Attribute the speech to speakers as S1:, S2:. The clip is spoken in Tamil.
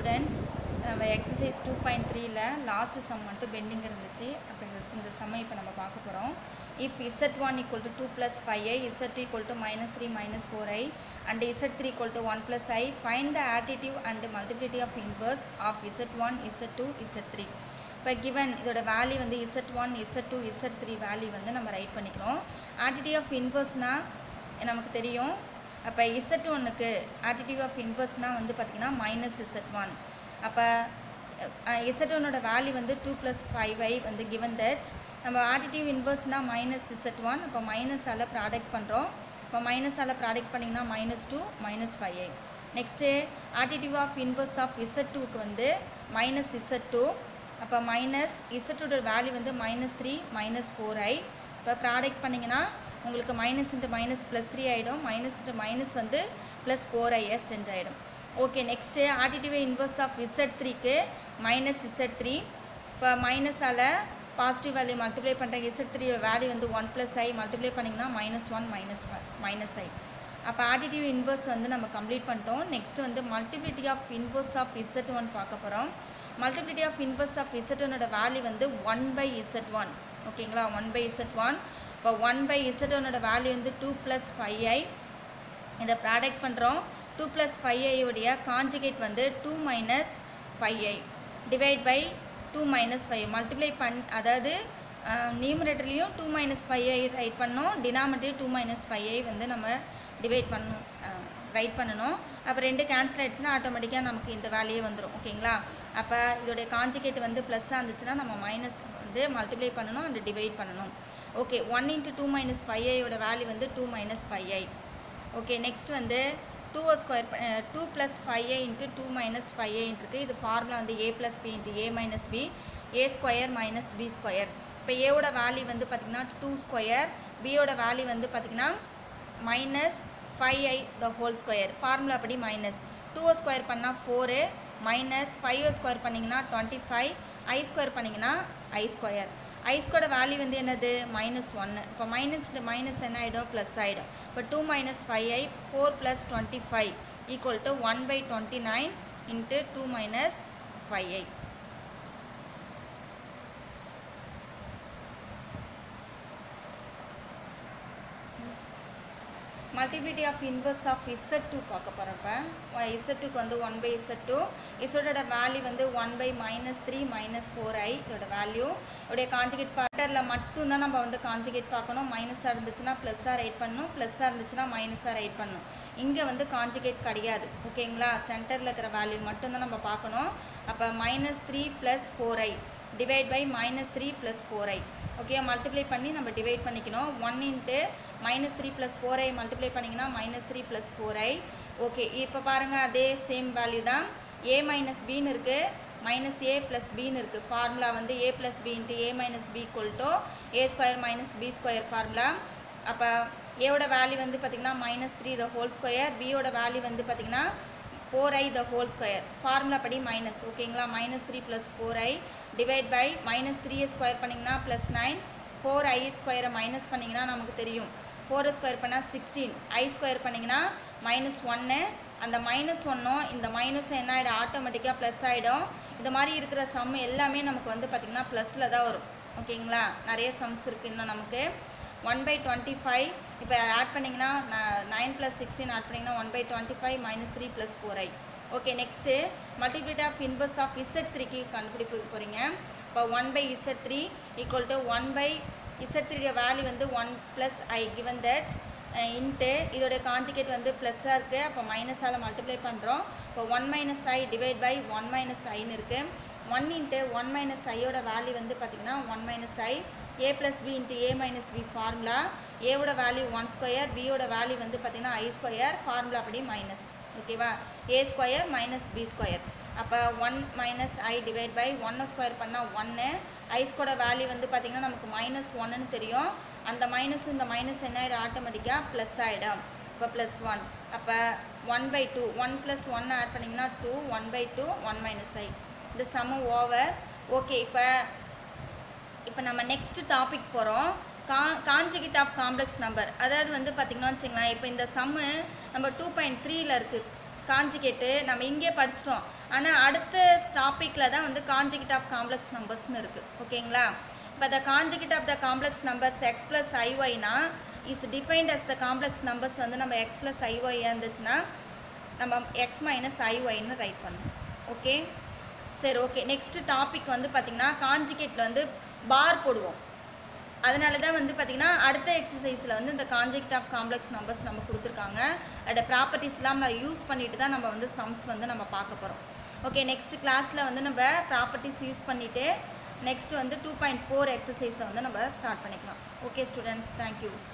S1: ஸ்டூடெண்ட்ஸ் நம்ம எக்ஸசைஸ் டூ பாயிண்ட் த்ரீல லாஸ்ட் சம் மட்டும் பெண்டிங் இருந்துச்சு அப்போ இந்த இந்த சம்மை இப்போ நம்ம பார்க்க போகிறோம் if z one equal to two plus five i z equal to minus three minus four i and z three equal to one plus i find the additive and multiplicative of inverse of z one z two z three இப்போ கிவன் இதோட வேல்யூ வந்து z one z two z three value வந்து நம்ம ரைட் பண்ணிக்கிறோம் ஆட்டிடியூட் ஆஃப் இன்வர்ஸ்னால் நமக்கு தெரியும் அப்போ இசட் ஒன்னுக்கு ஆட்டிடியூட் ஆஃப் இன்வர்ஸ்னால் வந்து பார்த்திங்கன்னா மைனஸ் இசட் ஒன் அப்போ இசட் ஒன்னோட வேல்யூ வந்து டூ ப்ளஸ் ஃபைவ் ஐ வந்து கிவன் தட் நம்ம ஆட்டிடியூட் இன்வர்ஸ்னால் மைனஸ் இசட் ஒன் அப்போ மைனஸால் ப்ராடக்ட் பண்ணுறோம் இப்போ மைனஸால் ப்ராடக்ட் பண்ணிங்கன்னா minus two minus five i next additive of inverse of z டூக்கு வந்து மைனஸ் இசட் டூ அப்போ மைனஸ் இசட்டோட வேல்யூ வந்து minus three minus four i இப்போ ப்ராடக்ட் பண்ணிங்கன்னா உங்களுக்கு minus into minus plus three ஆகிடும் மைனஸ் இன்ட்டு மைனஸ் வந்து ப்ளஸ் ஃபோர் ஐஎஸ் சேஞ்ச் ஆகிடும் okay next additive inverse of z த்ரீக்கு மைனஸ் இசட் த்ரீ இப்போ மைனஸால் பாசிட்டிவ் வேல்யூ மல்டிப்ளை பண்ணுற இசட் த்ரீயோட வேல்யூ வந்து ஒன் ப்ளஸ் ஐ மல்டிப்ளை பண்ணிங்கன்னா minus one minus minus i அப்போ ஆர்டிடிவ் இன்வர்ஸ் வந்து நம்ம கம்ப்ளீட் பண்ணிட்டோம் நெக்ஸ்ட் வந்து multiplicative of inverse of z one பார்க்க போகிறோம் multiplicative of inverse of z ஒனோட வேல்யூ வந்து ஒன் பை இசட் ஒன் ஓகேங்களா ஒன் பை இசட் ஒன் இப்போ ஒன் பை இசட் ஒனோட வேல்யூ வந்து டூ ப்ளஸ் ஃபைவ் ஐ இதை ப்ராடக்ட் பண்ணுறோம் டூ ப்ளஸ் ஃபைவ் ஐயுடைய காஞ்சிகேட் வந்து two minus five i divide by two minus five multiply பண் அதாவது நியூமரேட்டர்லேயும் two minus five i right பண்ணோம் denominator two minus five i வந்து நம்ம டிவைட் பண்ணணும் ரைட் பண்ணணும் அப்போ ரெண்டு கேன்சல் ஆகிடுச்சுன்னா ஆட்டோமேட்டிக்காக நமக்கு இந்த வேலையே வந்துடும் ஓகேங்களா அப்போ இதோடைய காஞ்சிகேட் வந்து ப்ளஸ்ஸாக இருந்துச்சுன்னா நம்ம மைனஸ் வந்து மல்டிப்ளை பண்ணணும் அண்ட் டிவைட் பண்ணணும் okay one into two minus five ஐயோட வேல்யூ வந்து two minus five i okay next வந்து two square two plus five a into two minus five a இருக்குது இது ஃபார்முலா வந்து a plus b into a minus b a square minus b square இப்போ ஏவோட வேல்யூ வந்து பார்த்திங்கன்னா டூ ஸ்கொயர் பியோட வேல்யூ வந்து பார்த்திங்கன்னா minus five i the whole square formula படி மைனஸ் டூ ஸ்கொயர் பண்ணால் ஃபோரு மைனஸ் ஃபைவ் ஸ்கொயர் பண்ணிங்கன்னா டுவெண்ட்டி ஃபைவ் ஐ ஸ்கொயர் பண்ணிங்கன்னா ஐ ஸ்கொயர் ஐஸ்கோட வேல்யூ வந்து என்னது மைனஸ் ஒன்று இப்போ மைனஸ் மைனஸ் என்ன ஆகிடும் ப்ளஸ் ஆகிடும் இப்போ two minus five i four plus twenty five equal to one by twenty nine into two minus five i multiplicative of inverse of z two பார்க்க போகிறப்ப இசட் டூக்கு வந்து ஒன் பை இசட் டூ இசட்டோட வேல்யூ வந்து one by minus three minus four i இதோட வேல்யூ இதோடைய காஞ்சிகேட் பார்ட்டரில் மட்டும்தான் நம்ம வந்து காஞ்சிகேட் பார்க்கணும் மைனஸாக இருந்துச்சுன்னா ப்ளஸ்ஸாக ரைட் பண்ணணும் ப்ளஸ்ஸாக இருந்துச்சுன்னா மைனஸாக ரைட் பண்ணணும் இங்கே வந்து காஞ்சிகேட் கிடையாது ஓகேங்களா சென்டரில் இருக்கிற வேல்யூ மட்டும்தான் நம்ம பார்க்கணும் அப்போ minus three plus four i divide by minus three plus four i okay multiply பண்ணி நம்ம டிவைட் பண்ணிக்கணும் one into minus three plus four i multiply பண்ணிங்கன்னா minus three plus four i okay இப்போ பாருங்கள் அதே சேம் வேல்யூ தான் ஏ மைனஸ் பின்னு இருக்குது மைனஸ் ஏ ப்ளஸ் பின்னு இருக்குது ஃபார்முலா வந்து a plus b into a minus b equal a square minus b square formula அப்போ ஏவோட வேல்யூ வந்து பார்த்திங்கன்னா minus three the whole square பியோட வேல்யூ வந்து பார்த்திங்கன்னா four i the whole square formula படி மைனஸ் ஓகேங்களா minus three plus four i divide by minus த்ரீயை ஸ்கொயர் பண்ணிங்கன்னா ப்ளஸ் நைன் ஃபோர் ஐ ஸ்கொயரை மைனஸ் பண்ணிங்கன்னா நமக்கு தெரியும் ஃபோர் ஸ்கொயர் பண்ணால் சிக்ஸ்டீன் ஐ ஸ்கொயர் பண்ணிங்கன்னா மைனஸ் ஒன்று அந்த மைனஸ் ஒன்றும் இந்த மைனஸ் என்ன ஆகிடும் ஆட்டோமேட்டிக்காக ப்ளஸ் ஆகிடும் இந்த மாதிரி இருக்கிற சம் எல்லாமே நமக்கு வந்து பார்த்திங்கன்னா ப்ளஸில் தான் வரும் ஓகேங்களா நிறைய சம்ஸ் இருக்குது இன்னும் நமக்கு ஒன் பை டுவெண்ட்டி ஃபைவ் இப்போ ஆட் பண்ணிங்கன்னா நைன் ப்ளஸ் சிக்ஸ்டீன் ஆட் பண்ணிங்கன்னா one by twenty five minus three plus four i okay next multiplicative of inverse of z த்ரீக்கு கண்டுபிடிப்பு போகிறீங்க இப்போ one by z three equal to one by z த்ரீயோட வேல்யூ வந்து one plus i given that into இதோடைய காஞ்சிகேட் வந்து ப்ளஸ்ஸாக இருக்குது அப்போ மைனஸால் மல்டிப்ளை பண்ணுறோம் இப்போ one minus i divide by one minus ஐன்னு இருக்குது ஒன் இன்ட்டு ஒன் மைனஸ் ஐயோட வேல்யூ வந்து பார்த்திங்கன்னா one minus i a plus b into a minus b formula ஏவோட வேல்யூ ஒன் ஸ்கொயர் பியோட வேல்யூ வந்து பார்த்திங்கன்னா ஐ ஸ்கொயர் ஃபார்முலா படி மைனஸ் ஓகேவா a square minus b square அப்போ one minus i divide by ஒன்னை ஸ்கொயர் பண்ணால் ஒன்று ஐஸ்கோட வேல்யூ வந்து பார்த்திங்கன்னா நமக்கு மைனஸ் ஒன்னுன்னு தெரியும் அந்த மைனஸும் இந்த மைனஸ் என்ன ஆகிடும் ஆட்டோமேட்டிக்காக ப்ளஸ் ஆகிடும் இப்போ ப்ளஸ் ஒன் அப்போ one by two one plus one add பண்ணிங்கன்னா two one by two one minus i இந்த சம்மு ஓவர் ஓகே இப்போ இப்போ நம்ம நெக்ஸ்ட் டாபிக் போகிறோம் கா காஞ்சிகிட் ஆஃப் காம்ப்ளெக்ஸ் நம்பர் அதாவது வந்து பார்த்திங்கன்னா வச்சுங்களேன் இப்போ இந்த சம்மு நம்ம டூ பாயிண்ட் த்ரீல இருக்குது காஞ்சிகேட்டு நம்ம இங்கே படிச்சிட்டோம் ஆனால் அடுத்த டாப்பிக்கில் தான் வந்து காஞ்சிகேட் ஆஃப் காம்ப்ளெக்ஸ் நம்பர்ஸ்னு இருக்குது ஓகேங்களா இப்போ the conjugate of the complex numbers x plus ஐஒய்னா is defined as the complex numbers வந்து நம்ம எக்ஸ் ப்ளஸ் ஐஒய் இருந்துச்சுன்னா நம்ம எக்ஸ் மைனஸ் ஐஒய்னு ரைட் பண்ணணும் ஓகே சரி ஓகே நெக்ஸ்ட் டாபிக் வந்து பார்த்திங்கன்னா காஞ்சிகேட்டில் வந்து பார் போடுவோம் அதனால தான் வந்து பார்த்திங்கன்னா அடுத்த எக்ஸசைஸில் வந்து இந்த கான்ஜெக்ட் ஆஃப் காம்ப்ளெக்ஸ் நம்பர்ஸ் நம்ம கொடுத்துருக்காங்க அதோட ப்ராப்பர்ட்டிஸ்லாம் நம்ம யூஸ் பண்ணிட்டு தான் நம்ம வந்து சம்ஸ் வந்து நம்ம பார்க்க போகிறோம் ஓகே நெக்ஸ்ட் கிளாஸில் வந்து நம்ம ப்ராப்பர்ட்டிஸ் யூஸ் பண்ணிவிட்டு நெக்ஸ்ட் வந்து டூ பாயிண்ட் ஃபோர் எக்ஸசைஸை வந்து நம்ம ஸ்டார்ட் பண்ணிக்கலாம் ஓகே ஸ்டூடெண்ட்ஸ் தேங்க்யூ